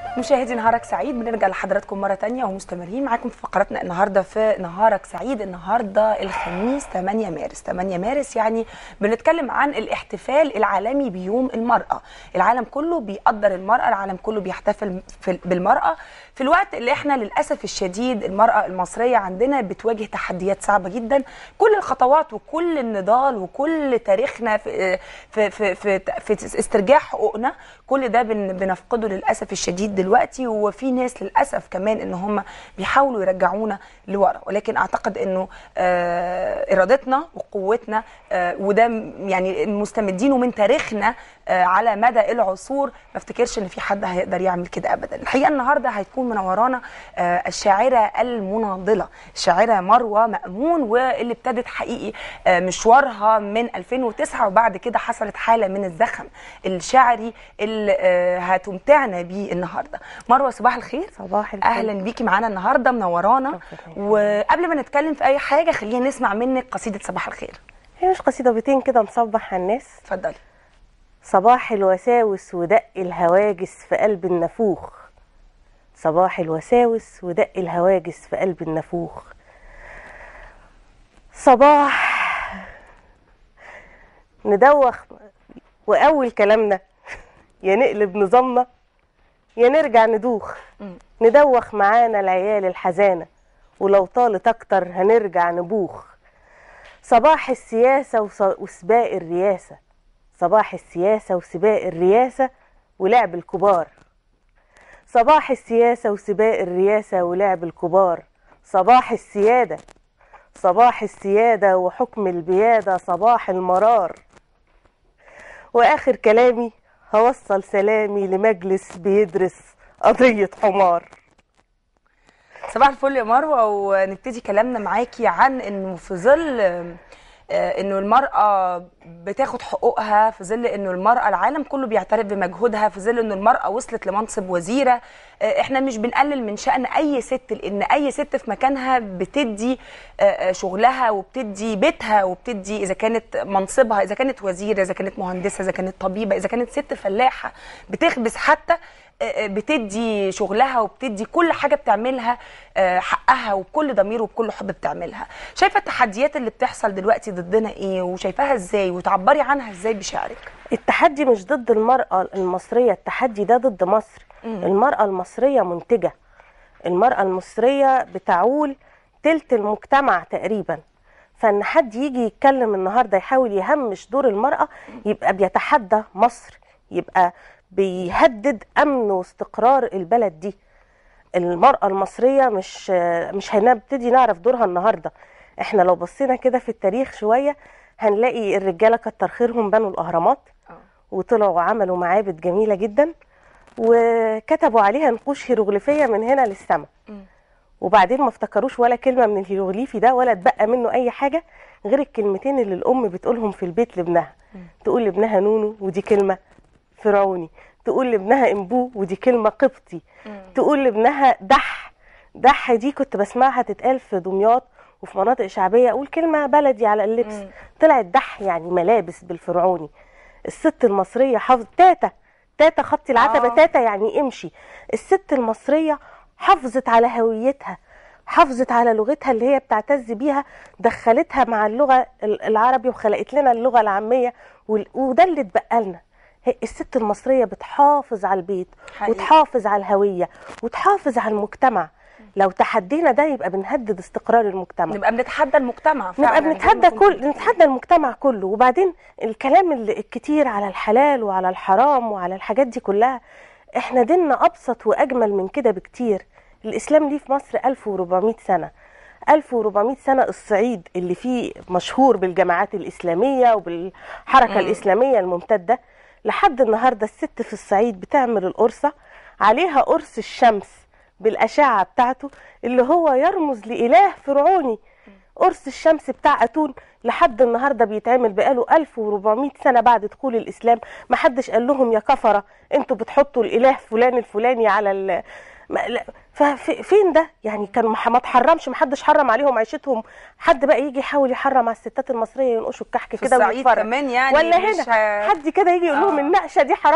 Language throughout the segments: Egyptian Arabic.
مشاهدي نهارك سعيد بنرجع لحضراتكم مرة تانية ومستمرين معاكم في فقراتنا النهاردة في نهارك سعيد النهاردة الخميس 8 مارس 8 مارس يعني بنتكلم عن الاحتفال العالمي بيوم المرأة العالم كله بيقدر المرأة العالم كله بيحتفل في- بالمرأة في الوقت اللي احنا للأسف الشديد المرأة المصرية عندنا بتواجه تحديات صعبة جدا كل الخطوات وكل النضال وكل تاريخنا في في في في, في استرجاع حقوقنا كل ده بن بنفقده للاسف الشديد دلوقتي وفي ناس للاسف كمان ان هم بيحاولوا يرجعونا لورا ولكن اعتقد انه آه ارادتنا وقوتنا آه وده م- يعني مستمدينه من تاريخنا آه على مدى العصور ما افتكرش ان في حد هيقدر يعمل كده ابدا الحقيقه النهارده هتكون منورانا آه الشاعره المناضله الشاعره مروه مامون واللي ابتدت حقيقي آه مشوارها من 2009 وبعد كده حصلت حاله من الزخم الشعري اللي آه هتمتعنا بيه النهارده مروه صباح الخير صباح الفل اهلا بيكي معانا النهارده منورانا ربنا يخليك. وقبل ما نتكلم في اي حاجه خلينا نسمع منك قصيده صباح الخير هي مش قصيدة بيتين كده نصبح على الناس اتفضلي صباح الوساوس ودق الهواجس في قلب النافوخ صباح الوساوس ودق الهواجس في قلب النافوخ صباح ندوخ وأول كلامنا يا نقلب نظامنا يا نرجع ندوخ مم. ندوخ معانا العيال الحزانة ولو طالت أكتر هنرجع نبوخ صباح السياسة وص- وسباق الرياسة صباح السياسة وسباق الرياسة ولعب الكبار صباح السياسة وسباق الرياسة ولعب الكبار صباح السيادة صباح السيادة وحكم البيادة صباح المرار وآخر كلامي هوصل سلامي لمجلس بيدرس قضية حمار صباح الفل يا مروه ونبتدي كلامنا معاكي عن انه في ظل آه، انه المراه بتاخد حقوقها في ظل انه المراه العالم كله بيعترف بمجهودها في ظل انه المراه وصلت لمنصب وزيره آه، احنا مش بنقلل من شان اي ست لان اي ست في مكانها بتدي آه، آه، شغلها وبتدي بيتها وبتدي اذا كانت منصبها اذا كانت وزيره اذا كانت مهندسه اذا كانت طبيبه اذا كانت ست فلاحه بتخبز حتى بتدي شغلها وبتدي كل حاجه بتعملها آه، حقها وبكل ضمير وبكل حب بتعملها شايفه التحديات اللي بتحصل دلوقتي ضدنا ايه وشايفاها ازاي وتعبري عنها ازاي بشعرك التحدي مش ضد المرأة المصرية التحدي ده ضد مصر مم. المرأة المصرية منتجة المرأة المصرية بتعول تلت المجتمع تقريبا فان حد يجي يتكلم النهارده يحاول يهمش دور المرأة يبقى بيتحدى مصر يبقى بيهدد امن واستقرار البلد دي المرأة المصرية مش مش هنبتدي نعرف دورها النهارده احنا لو بصينا كده في التاريخ شوية هنلاقي الرجالة كتر خيرهم بنوا الأهرامات وطلعوا وعملوا معابد جميلة جدا وكتبوا عليها نقوش هيروغليفية من هنا للسماء مم. وبعدين ما افتكروش ولا كلمة من الهيروغليفي ده ولا اتبقى منه أي حاجة غير الكلمتين اللي الأم بتقولهم في البيت لابنها تقول لابنها نونو ودي كلمة فرعوني تقول لابنها امبو ودي كلمة قبطي تقول لابنها دح دح دي كنت بسمعها تتقال في دمياط وفي مناطق شعبية أقول كلمة بلدي على اللبس مم. طلعت دح يعني ملابس بالفرعوني الست المصرية حافظ تاتا تاتا خطي العتبة آه. تاتا يعني امشي الست المصرية حافظت على هويتها حافظت على لغتها اللي هي بتعتز بيها دخلتها مع اللغة ال- العربي وخلقت لنا اللغة العامية وال- وده اللي اتبقى لنا هي- الست المصرية بتحافظ على البيت حقيقي. وتحافظ على الهوية وتحافظ على المجتمع لو تحدينا ده يبقى بنهدد استقرار المجتمع نبقى بنتحدى المجتمع نبقى فعلاً، زي ما بنتحدى كنت كل بتقولي. نتحدى المجتمع كله وبعدين الكلام اللي- الكتير على الحلال وعلى الحرام وعلى الحاجات دي كلها احنا ديننا ابسط واجمل من كده بكتير الاسلام ليه في مصر 1400 سنه 1400 سنه الصعيد اللي فيه مشهور بالجماعات الاسلاميه وبالحركه مم. الاسلاميه الممتده لحد النهارده الست في الصعيد بتعمل القرصه عليها قرص الشمس بالاشعه بتاعته اللي هو يرمز لاله فرعوني قرص الشمس بتاع اتون لحد النهارده بيتعمل بقاله 1400 سنه بعد دخول الاسلام ما حدش قال لهم يا كفره انتوا بتحطوا الاله فلان الفلاني على ال... ما- لا، ففين ده يعني كان ما ما اتحرمش ما حدش حرم عليهم عيشتهم حد بقى يجي يحاول يحرم على الستات المصريه ينقشوا الكحك في كده الصعيد ويتفرج كمان يعني ولا مش هنا ه- حد كده يجي يقول لهم آه. النقشه دي حرام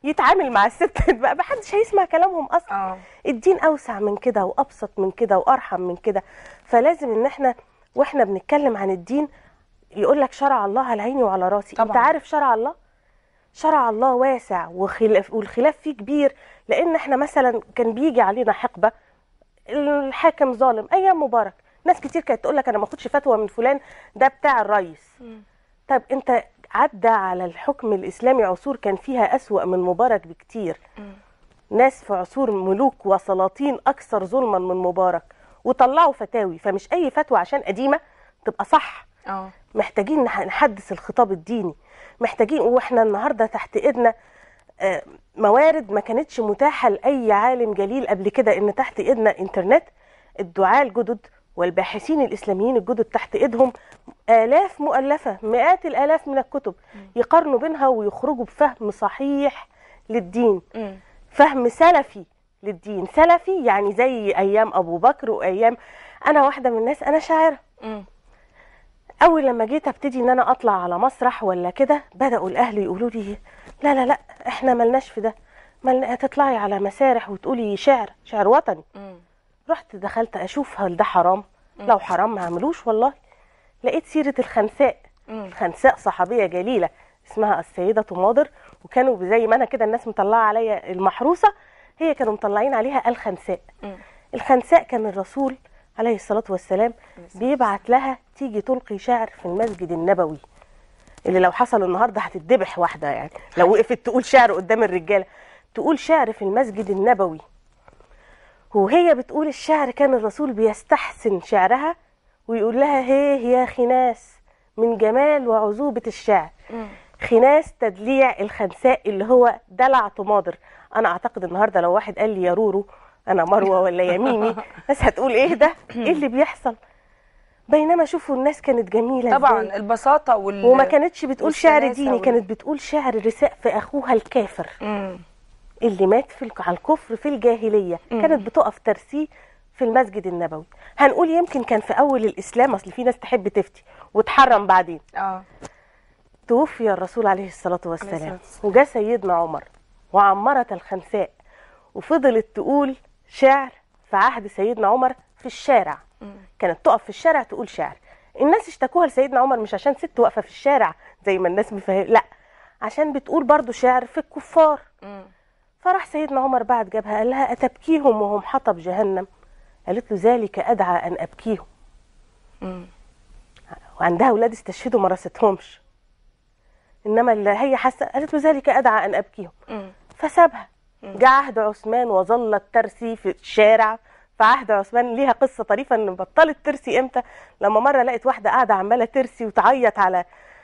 يتعامل مع الست بقى محدش هيسمع كلامهم اصلا اه الدين اوسع من كده وابسط من كده وارحم من كده فلازم ان احنا واحنا بنتكلم عن الدين يقول لك شرع الله على عيني وعلى راسي طبعاً. انت عارف شرع الله شرع الله واسع وخلاف والخلاف فيه كبير لان احنا مثلا كان بيجي علينا حقبه الحاكم ظالم ايام مبارك ناس كتير كانت تقول لك انا ما اخدش فتوى من فلان ده بتاع الرئيس طب انت عدى على الحكم الاسلامي عصور كان فيها اسوا من مبارك بكتير ناس في عصور ملوك وسلاطين اكثر ظلما من مبارك وطلعوا فتاوي فمش اي فتوى عشان قديمه تبقى صح اه محتاجين نح- نحدث الخطاب الديني محتاجين واحنا النهارده تحت ايدنا آه، موارد ما كانتش متاحه لاي عالم جليل قبل كده ان تحت ايدنا انترنت الدعاة الجدد والباحثين الاسلاميين الجدد تحت ايدهم الاف مؤلفه مئات الالاف من الكتب يقارنوا بينها ويخرجوا بفهم صحيح للدين مم. فهم سلفي للدين سلفي يعني زي ايام ابو بكر وايام انا واحده من الناس انا شاعره مم. اول لما جيت ابتدي ان انا اطلع على مسرح ولا كده بداوا الاهل يقولوا لي لا لا لا احنا ملناش في ده ملنا تطلعي على مسارح وتقولي شعر شعر وطني مم. رحت دخلت اشوف هل ده حرام لو حرام ما عملوش والله لقيت سيره الخنساء مم. الخنساء صحابيه جليله اسمها السيده ماضر وكانوا زي ما انا كده الناس مطلعه عليا المحروسه هي كانوا مطلعين عليها الخنساء مم. الخنساء كان الرسول عليه الصلاة والسلام بيبعت لها تيجي تلقي شعر في المسجد النبوي اللي لو حصل النهارده هتتذبح واحدة يعني لو وقفت تقول شعر قدام الرجالة تقول شعر في المسجد النبوي وهي بتقول الشعر كان الرسول بيستحسن شعرها ويقول لها هيه يا خناس من جمال وعذوبة الشعر مم. خناس تدليع الخنساء اللي هو دلع طماطر انا اعتقد النهارده لو واحد قال لي يا رورو انا مروه ولا يميني بس هتقول ايه ده ايه اللي بيحصل بينما شوفوا الناس كانت جميله طبعا إزاي. البساطه وال وما كانتش بتقول شعر والسلاسة ديني وال- كانت بتقول شعر رثاء في اخوها الكافر مم. اللي مات في الك- على الكفر في الجاهليه مم. كانت بتقف ترسيه في المسجد النبوي هنقول يمكن كان في اول الاسلام اصل في ناس تحب تفتي وتحرم بعدين اه توفي الرسول عليه الصلاة والسلام الصلاة والسلام. وجاء سيدنا عمر وعمرت الخنساء وفضلت تقول شعر في عهد سيدنا عمر في الشارع كانت تقف في الشارع تقول شعر الناس اشتكوها لسيدنا عمر مش عشان ست واقفة في الشارع زي ما الناس مفهم لا عشان بتقول برضو شعر في الكفار مم. فراح سيدنا عمر بعد جابها قال لها أتبكيهم وهم حطب جهنم قالت له ذلك أدعى أن أبكيهم مم. وعندها اولاد استشهدوا ما رستهمش انما اللي هي حاسه قالت له ذلك ادعى ان ابكيهم مم. فسابها جاء عهد عثمان وظلت ترسي في الشارع في عهد عثمان ليها قصه طريفه ان بطلت ترسي امتى لما مره لقت واحده قاعده عماله ترسي وتعيط على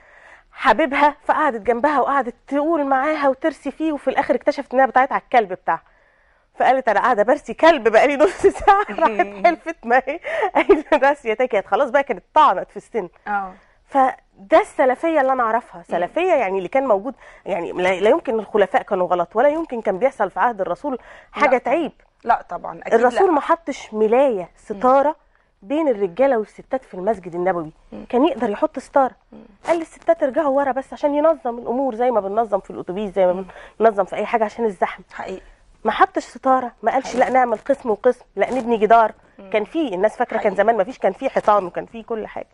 حبيبها فقعدت جنبها وقعدت تقول معاها وترسي فيه وفي الاخر اكتشفت انها بتعيط على الكلب بتاعها فقالت انا قاعده برسي كلب بقالي نص ساعه راحت حلفت ما هي قايله راسيتها كانت خلاص بقى كانت طعنت في السن اه فده السلفيه اللي انا اعرفها سلفيه يعني اللي كان موجود يعني لا لا يمكن الخلفاء كانوا غلط ولا يمكن كان بيحصل في عهد الرسول حاجه لا. تعيب لا طبعا اكيد الرسول لا. ما حطش ملايه ستاره بين الرجاله والستات في المسجد النبوي كان يقدر يحط ستاره قال للستات ارجعوا ورا بس عشان ينظم الامور زي ما بننظم في الاتوبيس زي ما بننظم في اي حاجه عشان الزحمه حقيقي ما حطش ستاره ما قالش لا نعمل قسم وقسم لا نبني جدار كان في الناس فاكره كان حقيقي. زمان ما فيش كان في حيطان وكان في كل حاجه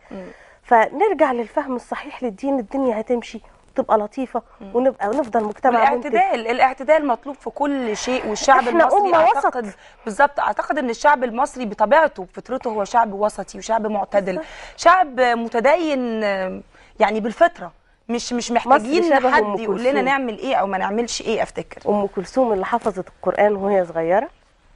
فنرجع للفهم الصحيح للدين الدنيا هتمشي وتبقى لطيفه ونبقى ونفضل مجتمع منتج والاعتدال الاعتدال مطلوب في كل شيء والشعب إحنا المصري أمة اعتقد وسط. بالظبط اعتقد ان الشعب المصري بطبيعته بفطرته هو شعب وسطي وشعب معتدل شعب متدين آه، يعني بالفطره مش مش محتاجين شبه حد أم يقول لنا كلثوم. نعمل ايه او ما نعملش ايه افتكر ام كلثوم اللي حفظت القران وهي صغيره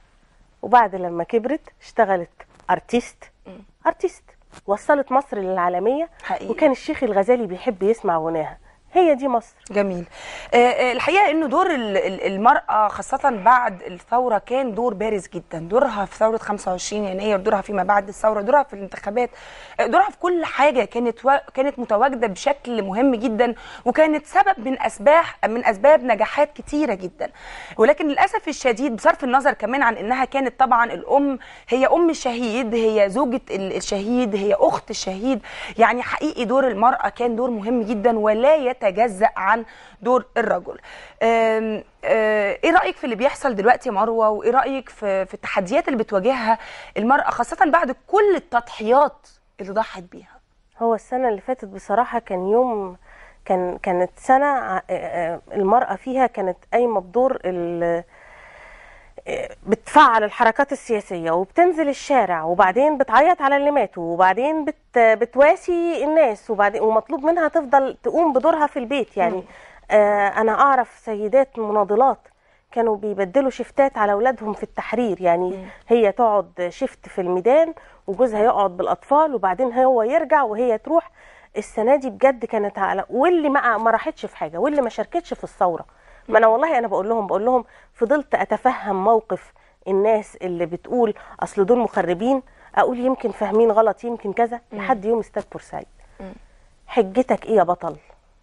وبعد لما كبرت اشتغلت ارتيست ارتيست وصلت مصر للعالميه حقيقي. وكان الشيخ الغزالي بيحب يسمع غناها هي دي مصر جميل آه، آه، الحقيقه انه دور ال- ال- المراه خاصه بعد الثوره كان دور بارز جدا دورها في ثوره 25 يناير دورها فيما بعد الثوره دورها في الانتخابات آه، دورها في كل حاجه كانت و... كانت متواجده بشكل مهم جدا وكانت سبب من اسباب من اسباب نجاحات كتيره جدا ولكن للاسف الشديد بصرف النظر كمان عن انها كانت طبعا الام هي ام الشهيد هي زوجة ال- الشهيد هي اخت الشهيد يعني حقيقي دور المراه كان دور مهم جدا ولا يتجزأ عن دور الرجل آم، آه، ايه رأيك في اللي بيحصل دلوقتي يا مروة وايه رأيك في في التحديات اللي بتواجهها المرأة خاصة بعد كل التضحيات اللي ضحت بيها هو السنة اللي فاتت بصراحة كان يوم كان كانت سنة ع- آه، المرأة فيها كانت قايمة بدور ال- آه، بتفعل الحركات السياسية وبتنزل الشارع وبعدين بتعيط على اللي ماتوا وبعدين بت بتواسي الناس وبعدين ومطلوب منها تفضل تقوم بدورها في البيت يعني آه أنا أعرف سيدات مناضلات كانوا بيبدلوا شفتات على أولادهم في التحرير يعني هي تقعد شفت في الميدان وجوزها يقعد بالأطفال وبعدين هو يرجع وهي تروح السنة دي بجد كانت على واللي ما ما راحتش في حاجة واللي ما شاركتش في الثورة ما أنا والله أنا بقول لهم بقول لهم فضلت أتفهم موقف الناس اللي بتقول أصل دول مخربين أقول يمكن فاهمين غلط يمكن كذا لحد يوم استاد بورسعيد حجتك إيه يا بطل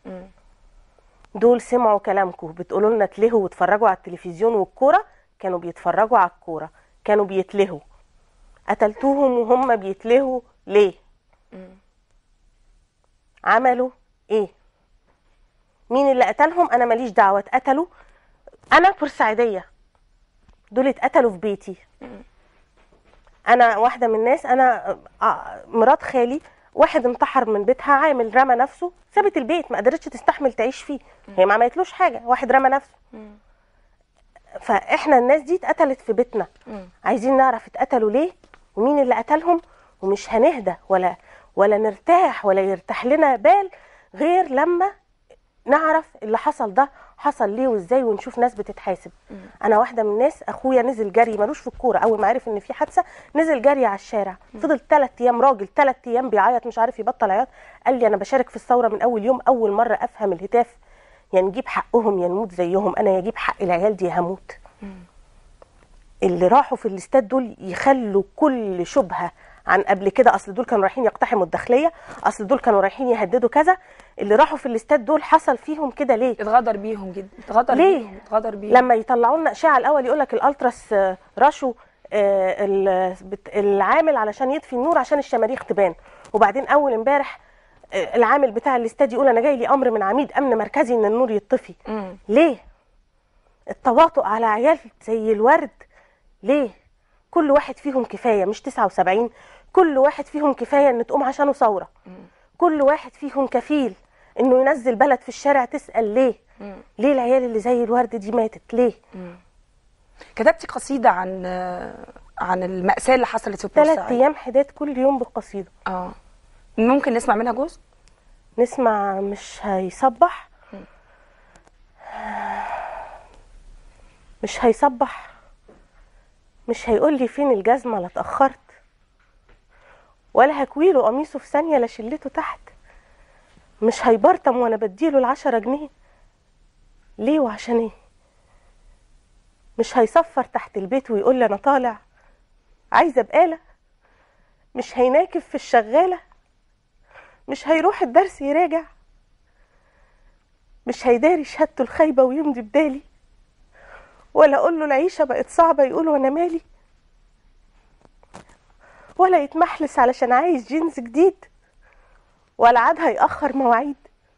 دول سمعوا كلامكم بتقولوا لنا تلهوا واتفرجوا على التلفزيون والكوره كانوا بيتفرجوا على الكوره كانوا بيتلهوا قتلتوهم وهم بيتلهوا ليه عملوا ايه مين اللي قتلهم انا ماليش دعوه اتقتلوا انا بورسعيديه دول اتقتلوا في بيتي انا واحده من الناس انا آه، مرات خالي واحد انتحر من بيتها عامل رمى نفسه سابت البيت ما قدرتش تستحمل تعيش فيه هي ما عملتلوش حاجه واحد رمى نفسه فاحنا الناس دي اتقتلت في بيتنا عايزين نعرف اتقتلوا ليه ومين اللي قتلهم ومش هنهدى ولا ولا نرتاح ولا يرتاح لنا بال غير لما نعرف اللي حصل ده حصل ليه وازاي ونشوف ناس بتتحاسب انا واحده من الناس اخويا نزل جري ملوش في الكوره اول ما عرف ان في حادثه نزل جري على الشارع فضل ثلاث ايام راجل ثلاث ايام بيعيط مش عارف يبطل عياط قال لي انا بشارك في الثوره من اول يوم اول مره افهم الهتاف يا نجيب حقهم يا نموت زيهم انا يجيب حق العيال دي هموت اللي راحوا في الاستاد دول يخلوا كل شبهه عن قبل كده اصل دول كانوا رايحين يقتحموا الداخليه اصل دول كانوا رايحين يهددوا كذا اللي راحوا في الاستاد دول حصل فيهم كده ليه اتغدر بيهم جدا اتغدر ليه؟ بيهم اتغدر بيهم لما يطلعوا لنا اشاعه الاول يقول لك الالتراس آه، رشوا آه، ال- بت- العامل علشان يطفي النور عشان الشماريخ تبان وبعدين اول امبارح آه، العامل بتاع الاستاد يقول انا جاي لي امر من عميد امن مركزي ان النور يطفي مم. ليه التواطؤ على عيال زي الورد ليه كل واحد فيهم كفايه مش 79 كل واحد فيهم كفايه ان تقوم عشانه ثوره كل واحد فيهم كفيل انه ينزل بلد في الشارع تسال ليه ليه العيال اللي زي الورد دي ماتت ليه كتبتي قصيده عن عن المأساة اللي حصلت في ثلاث بورسعيد ايام حداد كل يوم بالقصيده اه ممكن نسمع منها جزء نسمع مش هيصبح مش هيصبح مش هيقول لي فين الجزمه لا اتاخرت ولا هكويله قميصه في ثانيه لا شلته تحت مش هيبرطم وانا بديله العشرة جنيه ليه وعشان ايه مش هيصفر تحت البيت ويقول لي انا طالع عايزه بقاله مش هيناكف في الشغاله مش هيروح الدرس يراجع مش هيداري شهادته الخايبة ويمضي بدالي ولا أقول له العيشة بقت صعبة يقول وأنا مالي ولا يتمحلس علشان عايز جينز جديد ولا عاد هيأخر مواعيد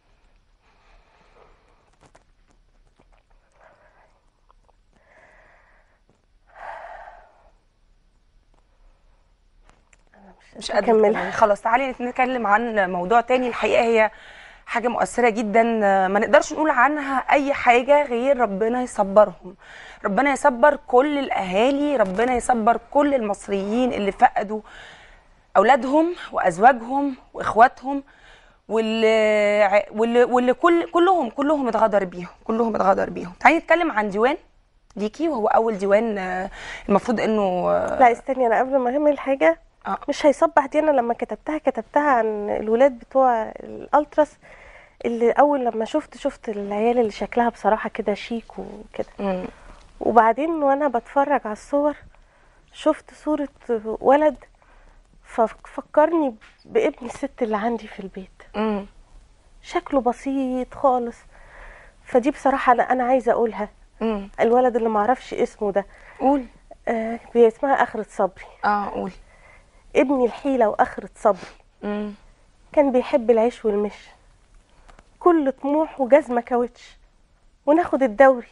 مش قادرة أكملها. تكملي. خلاص تعالي نتكلم عن موضوع تاني الحقيقه هي حاجه مؤثره جدا ما نقدرش نقول عنها اي حاجه غير ربنا يصبرهم ربنا يصبر كل الاهالي ربنا يصبر كل المصريين اللي فقدوا اولادهم وازواجهم واخواتهم واللي ع- واللي, واللي كل كلهم كلهم اتغدر بيهم كلهم اتغدر بيهم تعالي نتكلم عن ديوان ليكي وهو اول ديوان آه، المفروض انه آه، لا استني أنا قبل ما أكمل حاجة آه. مش هيصبح دي أنا لما كتبتها كتبتها عن الولاد بتوع الألتراس اللي أول لما شفت شفت العيال اللي شكلها بصراحة كده شيك وكده مم. وبعدين وانا بتفرج على الصور شفت صورة ولد ففكرني بابن الست اللي عندي في البيت مم. شكله بسيط خالص فدي بصراحة أنا أنا عايزة أقولها مم. الولد اللي معرفش اسمه ده قول آه هي اسمها آخرة صبري اه قول ابني الحيلة وآخرة صبري مم. كان بيحب العيش والمش بكل طموح وجزمة كاوتش وناخد الدوري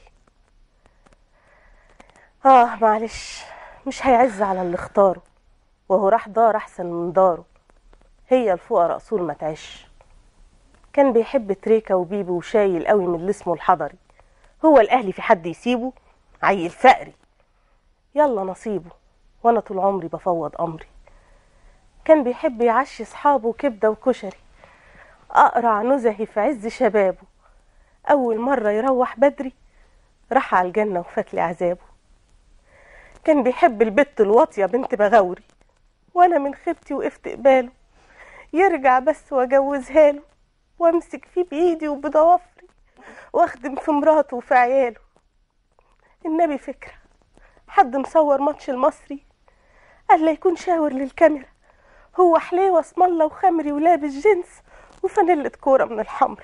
اه معلش مش هيعز على اللي اختاره وهو راح دار احسن من داره هي الفقراء اصول ما تعيش كان بيحب تريكة وبيبي وشايل قوي من اللي اسمه الحضري هو الاهلي في حد يسيبه عيل فقري يلا نصيبه وانا طول عمري بفوض امري كان بيحب يعشي صحابه كبده وكشري اقرع نزهي في عز شبابه اول مره يروح بدري راح على الجنه وفات لي عذابه كان بيحب البت الواطيه بنت بغوري وانا من خيبتي وقفت قباله يرجع بس واجوزها له وامسك فيه بايدي وبضوافري واخدم في مراته وفي عياله النبي فكره حد مصور ماتش المصري قال لا يكون شاور للكاميرا هو حليوه اسم الله وخمري ولابس جينز وفانيلة كوره من الحمرا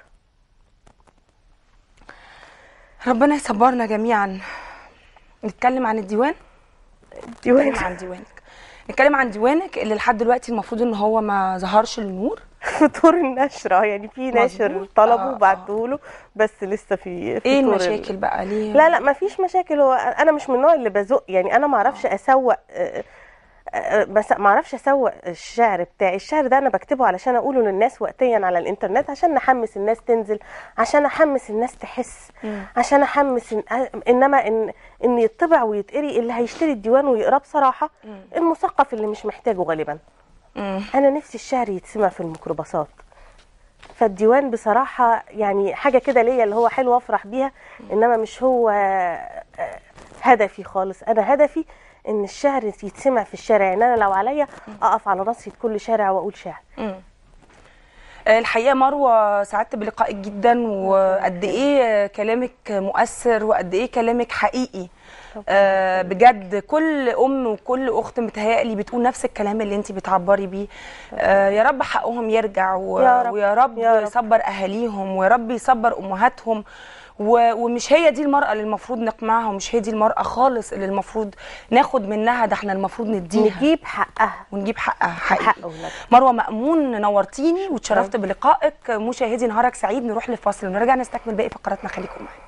ربنا يصبرنا جميعا نتكلم عن الديوان ديوان نتكلم عن ديوانك نتكلم عن ديوانك اللي لحد دلوقتي المفروض ان هو ما ظهرش للنور في طور النشر اه يعني في ناشر مظبوط. طلبه آه، وبعته له بس لسه في, في ايه طور ال- المشاكل بقى ليه لا لا ما فيش مشاكل هو انا مش من النوع اللي بزق يعني انا ما اعرفش اسوق آه، آه، بس ما اعرفش اسوق الشعر بتاعي الشعر ده انا بكتبه علشان اقوله للناس وقتيا على الانترنت عشان نحمس الناس تنزل عشان احمس الناس تحس مم. عشان احمس إن انما ان ان يطبع ويتقري اللي هيشتري الديوان ويقراه بصراحه مم. المثقف اللي مش محتاجه غالبا مم. انا نفسي الشعر يتسمع في الميكروباصات فالديوان بصراحة يعني حاجة كده ليا اللي هو حلو افرح بيها انما مش هو آه، هدفي خالص انا هدفي ان الشعر يتسمع في الشارع يعني انا لو عليا اقف على ناصية كل شارع واقول شعر مم. الحقيقه مروه سعدت بلقائك جدا وقد ايه كلامك مؤثر وقد ايه كلامك حقيقي آه، بجد كل ام وكل اخت متهيألي بتقول نفس الكلام اللي انت بتعبري بيه آه، يا رب حقهم يرجع و... يا رب. ويا رب يا رب. يصبر اهاليهم ويا رب يصبر امهاتهم و... ومش هي دي المرأة اللي المفروض نقمعها ومش هي دي المرأة خالص اللي المفروض ناخد منها ده احنا المفروض نديها نجيب حقها ونجيب حقها حقيقي حق أولادها. مروه مأمون نورتيني وتشرفت بلقائك مشاهدي نهارك سعيد نروح لفاصل ونرجع نستكمل باقي فقراتنا خليكم معانا